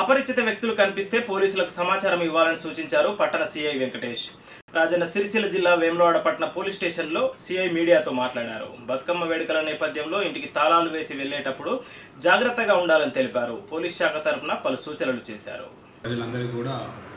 అపరిచిత వ్యక్తులు కనిపిస్తే పోలీసులకు సమాచారం ఇవ్వాలని సూచించారు పట్టణ సీఐ వెంకటేష్ రాజన్న సిరిసిల్ల జిల్లా వేములవాడ పట్టణ పోలీస్ స్టేషన్లో సీఐ మీడియాతో మాట్లాడారు బతుకమ్మ వేడుకల నేపథ్యంలో ఇంటికి తాళాలు వేసి వెళ్లేటప్పుడు జాగ్రత్తగా ఉండాలని తెలిపారు పోలీస్ శాఖ తరపున పలు సూచనలు చేశారు ప్రజలందరికీ కూడా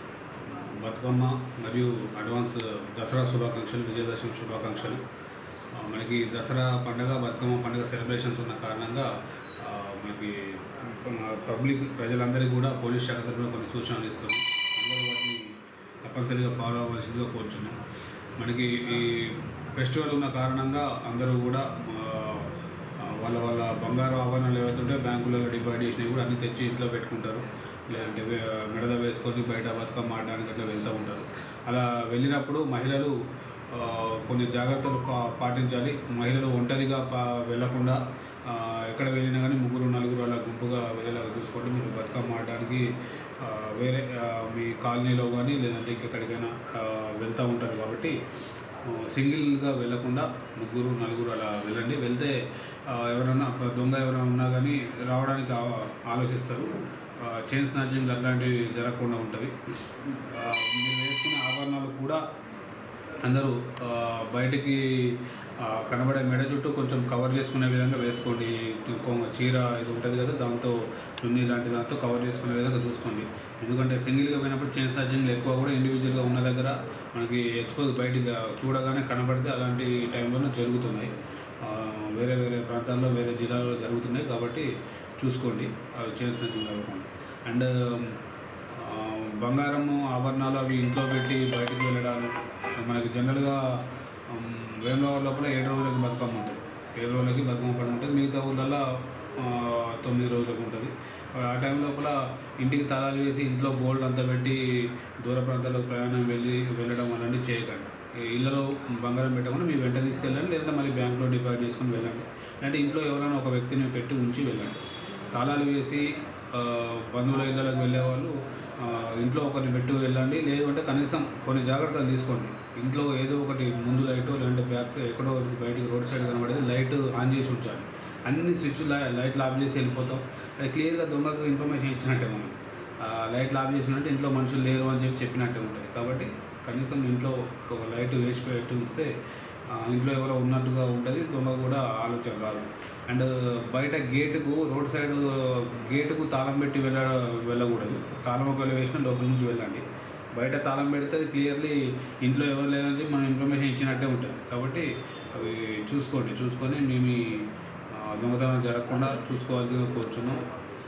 బతుకమ్మ మరియు అడ్వాన్స్ దసరా శుభాకాంక్షలు విజయదశమి శుభాకాంక్షలు ఆ, మనకి దసరా పండగ బతుకమ్మ పండగ సెలబ్రేషన్స్ ఉన్న కారణంగా ఆ, మనకి పబ్లిక్ ప్రజలందరికీ కూడా పోలీస్ శాఖ తరఫున కొన్ని సూచనలు ఇస్తున్నాం అందరూ వాటిని తప్పనిసరిగా ఫాలో అవ్వాల్సిందిగా కోరుచున్నాం మనకి ఈ ఫెస్టివల్ ఉన్న కారణంగా అందరూ కూడా ఆ, ఆ, వాళ్ళ వాళ్ళ బంగారు ఆభరణాలు ఏవైతుంటే బ్యాంకులలో డిపాజిట్ చేసినవి కూడా అన్ని తెచ్చి ఇంట్లో పెట్టుకుంటారు లేదంటే వే- మెడద వేసుకొని బయట బతుకమ్మ ఆడడానికి అట్లా వెళ్తూ ఉంటారు అలా వెళ్ళినప్పుడు మహిళలు ఆ, కొన్ని జాగ్రత్తలు పా- పాటించాలి మహిళలు ఒంటరిగా పా వెళ్లకుండా ఆ, ఎక్కడ వెళ్ళినా కానీ ముగ్గురు నలుగురు అలా గుంపుగా వెళ్ళేలాగా చూసుకోండి మీరు బతుకమ్మ ఆడడానికి ఆ, వేరే ఆ, మీ కాలనీలో కానీ లేదంటే ఇంకెక్కడికైనా ఆ, వెళ్తూ ఉంటారు కాబట్టి ఆ, సింగిల్గా వెళ్ళకుండా ముగ్గురు నలుగురు అలా వెళ్ళండి వెళ్తే ఆ, ఎవరైనా దొంగ ఎవరైనా ఉన్నా కానీ రావడానికి ఆ- ఆలోచిస్తారు చైన్ స్నాచింగ్ అట్లాంటివి జరగకుండా ఉంటుంది ఆ, మీరు వేసుకునే ఆభరణాలు కూడా అందరూ ఆ, బయటికి ఆ, కనబడే మెడ చుట్టూ కొంచెం కవర్ చేసుకునే విధంగా వేసుకోండి కొ- చీర ఇది ఉంటుంది కదా దాంతో చున్నీ లాంటి దాంతో కవర్ చేసుకునే విధంగా చూసుకోండి ఎందుకంటే సింగిల్గా పోయినప్పుడు చైన్ స్నాచింగ్లు ఎక్కువ కూడా ఇండివిజువల్గా ఉన్న దగ్గర మనకి ఎక్స్పోజ్ బయటికి చూడగానే కనబడితే అలాంటి టైంలోనే జరుగుతున్నాయి ఆ, వేరే వేరే ప్రాంతాల్లో వేరే జిల్లాల్లో జరుగుతున్నాయి కాబట్టి చూసుకోండి అవి చైన్ స్నాచింగ్ అవ్వకుండా అండ్ ఆ, బంగారము ఆభరణాలు అవి ఇంట్లో పెట్టి బయటికి వెళ్ళడాలు మనకి జనరల్గా వేమలవాడ లోపల ఏడు రోజులకి బతుకమ్మ ఉంటుంది ఏడు రోజులకి బతుకమ్మ పండుగ ఉంటుంది మిగతా ఊళ్ళల్లో ఆ, తొమ్మిది రోజులకు ఉంటుంది ఆ టైం లోపల ఇంటికి తాళాలు వేసి ఇంట్లో గోల్డ్ అంతా పెట్టి దూర ప్రాంతాలకు ప్రయాణం వెళ్ళి వెళ్ళడం అలాంటివి చేయకండి ఈ ఇళ్ళలో బంగారం పెట్టకుండా మీ వెంట తీసుకెళ్ళండి లేదంటే మళ్ళీ బ్యాంక్లో డిపాజిట్ చేసుకొని వెళ్ళండి అంటే ఇంట్లో ఎవరైనా ఒక వ్యక్తిని పెట్టి ఉంచి వెళ్ళండి తాళాలు వేసి ఆ, బంధువుల ఇళ్ళకి వెళ్ళేవాళ్ళు ఆ, ఇంట్లో ఒకరిని పెట్టి వెళ్ళండి లేదు అంటే కనీసం కొన్ని జాగ్రత్తలు తీసుకోండి ఇంట్లో ఏదో ఒకటి ముందు లైట్ లేదంటే బ్యాక్ సైడ్ ఎక్కడో ఒకటి బయటికి రోడ్ సైడ్ కనబడేది లైట్ ఆన్ చేసి ఉంచాలి అన్ని స్విచ్ లైట్లు ఆఫ్ చేసి వెళ్ళిపోతాం అది క్లియర్గా దొంగకు ఇన్ఫర్మేషన్ ఇచ్చినట్టే మనం ఆ, లైట్లు ఆఫ్ చేసినట్టు ఇంట్లో మనుషులు లేరు అని చెప్పి చెప్పినట్టే ఉంటుంది కాబట్టి కనీసం ఇంట్లో ఒక లైట్ వేసి పెట్టి ఉంచితే ఆ, ఇంట్లో ఎవరో ఉన్నట్టుగా ఉంటుంది దొంగ కూడా ఆలోచన రాదు అండ్ బయట గేటుకు రోడ్ సైడ్ గేటుకు తాళం పెట్టి వెళ్ళ వెళ్ళకూడదు తాళం ఒకవేళ వేసిన లోపల నుంచి వెళ్ళండి బయట తాళం పెడితే అది క్లియర్లీ ఇంట్లో ఎవరు లేరని చెప్పి మనం ఇన్ఫర్మేషన్ ఇచ్చినట్టే ఉంటుంది కాబట్టి అవి చూసుకోండి చూసుకొని మీ మీ ఆ, దొంగతనం జరగకుండా చూసుకోవాల్సిందిగా కోరుచున్నాం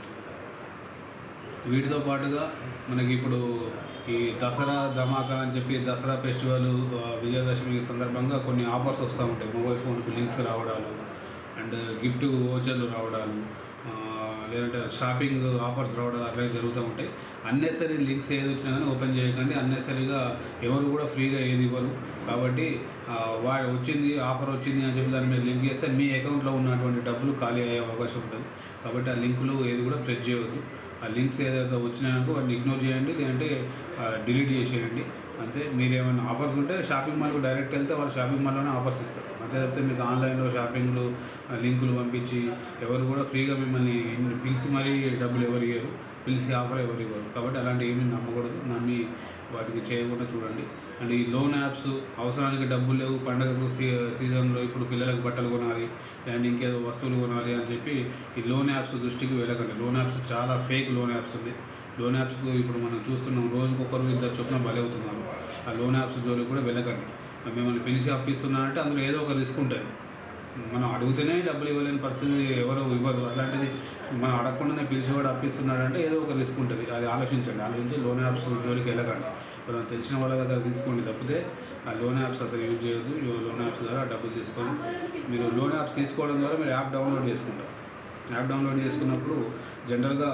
వీటితో పాటుగా మనకి ఇప్పుడు ఈ దసరా ధమాకా అని చెప్పి దసరా ఫెస్టివల్ ఆ, విజయదశమి సందర్భంగా కొన్ని ఆఫర్స్ వస్తూ ఉంటాయి మొబైల్ ఫోన్కి లింక్స్ రావడాలు అండ్ గిఫ్ట్ ఓచర్లు రావడాలు ఆ, లేదంటే షాపింగ్ ఆఫర్స్ రావడాలు అట్లా జరుగుతూ ఉంటాయి అన్నెసరీ లింక్స్ ఏది వచ్చినా కానీ ఓపెన్ చేయకండి అన్నెసరీగా ఎవరు కూడా ఫ్రీగా ఏది ఇవ్వరు కాబట్టి ఆ, వా వచ్చింది ఆఫర్ వచ్చింది అని చెప్పి దాని మీద లింక్ చేస్తే మీ అకౌంట్లో ఉన్నటువంటి డబ్బులు ఖాళీ అయ్యే అవకాశం ఉంటుంది కాబట్టి ఆ లింకులు ఏది కూడా ప్రెస్ చేయవద్దు ఆ లింక్స్ ఏదైతే వచ్చినాయనుకో వాటిని ఇగ్నోర్ చేయండి లేదంటే డిలీట్ చేసేయండి అంతే మీరు ఏమైనా ఆఫర్స్ ఉంటే షాపింగ్ మాల్కి డైరెక్ట్ వెళ్తే వాళ్ళు షాపింగ్ మాల్లోనే ఆఫర్స్ ఇస్తారు అంతే తప్పితే మీకు ఆన్లైన్లో షాపింగ్లు ఆ, లింకులు పంపించి ఎవరు కూడా ఫ్రీగా మిమ్మల్ని పిలిచి మరీ డబ్బులు ఎవరు ఇవ్వరు పిలిచి ఆఫర్ ఎవరు ఇవ్వరు కాబట్టి అలాంటి ఏమీ నమ్మకూడదు నమ్మి వాటికి చేయకుండా చూడండి అండ్ ఈ లోన్ యాప్స్ అవసరానికి డబ్బులు లేవు పండగకు సీ సీజన్లో ఇప్పుడు పిల్లలకు బట్టలు కొనాలి అండ్ ఇంకేదో వస్తువులు కొనాలి అని చెప్పి ఈ లోన్ యాప్స్ దృష్టికి వెళ్ళకండి లోన్ యాప్స్ చాలా ఫేక్ లోన్ యాప్స్ ఉన్నాయి లోన్ యాప్స్కు ఇప్పుడు మనం చూస్తున్నాం రోజుకు ఒకరు ఇద్దరు చొప్పున బలవుతున్నారు ఆ లోన్ యాప్స్ జోలికి కూడా వెళ్ళకండి మిమ్మల్ని పిలిచి అప్పిస్తున్నారంటే అందులో ఏదో ఒక రిస్క్ ఉంటుంది మనం అడిగితేనే డబ్బులు ఇవ్వలేని పరిస్థితి ఎవరు ఇవ్వరు అట్లాంటిది మనం అడగకుండానే పిలిచేవాడు అప్పిస్తున్నాడంటే ఏదో ఒక రిస్క్ ఉంటుంది అది ఆలోచించండి ఆలోచించి లోన్ యాప్స్ జోలికి వెళ్ళకండి మనం తెలిసిన వాళ్ళ దగ్గర తీసుకోండి తప్పితే ఆ లోన్ యాప్స్ అసలు యూజ్ చేయొద్దు ఈ లోన్ యాప్స్ ద్వారా డబ్బులు తీసుకొని మీరు లోన్ యాప్స్ తీసుకోవడం ద్వారా మీరు యాప్ డౌన్లోడ్ చేసుకుంటారు యాప్ డౌన్లోడ్ చేసుకున్నప్పుడు జనరల్గా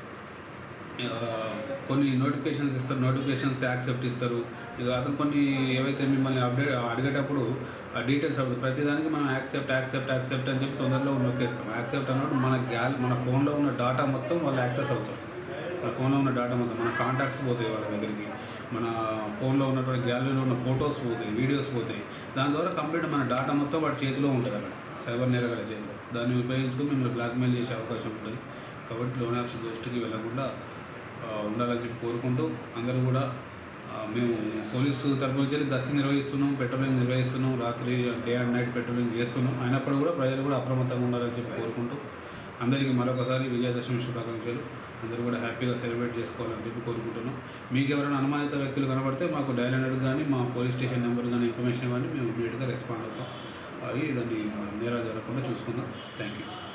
ఆ, కొన్ని నోటిఫికేషన్స్ ఇస్తారు నోటిఫికేషన్స్కి యాక్సెప్ట్ ఇస్తారు ఇక అతను కొన్ని ఏవైతే మిమ్మల్ని అప్డేట్ అడిగేటప్పుడు ఆ డీటెయిల్స్ అడుగుతారు ప్రతిదానికి మనం యాక్సెప్ట్ యాక్సెప్ట్ యాక్సెప్ట్ అని చెప్పి తొందరలో నొక్కేస్తాం యాక్సెప్ట్ అన్నప్పుడు మన గ్యాల్ మన ఫోన్లో ఉన్న డాటా మొత్తం వాళ్ళు యాక్సెస్ అవుతారు మన ఫోన్లో ఉన్న డాటా మొత్తం మన కాంటాక్ట్స్ పోతాయి వాళ్ళ దగ్గరికి మన ఫోన్లో ఉన్నటువంటి గ్యాలరీలో ఉన్న ఫొటోస్ పోతాయి వీడియోస్ పోతాయి దాని ద్వారా కంప్లీట్ మన డాటా మొత్తం వాడి చేతిలో ఉంటుంది అక్కడ సైబర్ నేరగాల చేతిలో దాన్ని ఉపయోగించుకొని మిమ్మల్ని బ్లాక్మెయిల్ చేసే అవకాశం ఉంటుంది కాబట్టి లోన్ యాప్స్ దృష్టికి వెళ్ళకుండా ఆ, ఉండాలని చెప్పి కోరుకుంటూ అందరూ కూడా ఆ, మేము పోలీసు తరపు నుంచి గస్తీ నిర్వహిస్తున్నాం పెట్రోలింగ్ నిర్వహిస్తున్నాం రాత్రి డే అండ్ నైట్ పెట్రోలింగ్ చేస్తున్నాం అయినప్పుడు కూడా ప్రజలు కూడా అప్రమత్తంగా ఉండాలని చెప్పి కోరుకుంటూ అందరికీ మరొకసారి విజయదశమి శుభాకాంక్షలు అందరూ కూడా హ్యాపీగా సెలబ్రేట్ చేసుకోవాలని చెప్పి కోరుకుంటున్నాం మీకు ఎవరైనా అనుమానిత వ్యక్తులు కనబడితే మాకు డయల్ హండ్రెడ్ కానీ మా పోలీస్ స్టేషన్ నెంబర్ కానీ ఇన్ఫర్మేషన్ కానీ మేము ఇమీడియట్గా రెస్పాండ్ అవుతాం అవి దాన్ని నేరాలు జరగకుండా చూసుకుందాం థ్యాంక్ యూ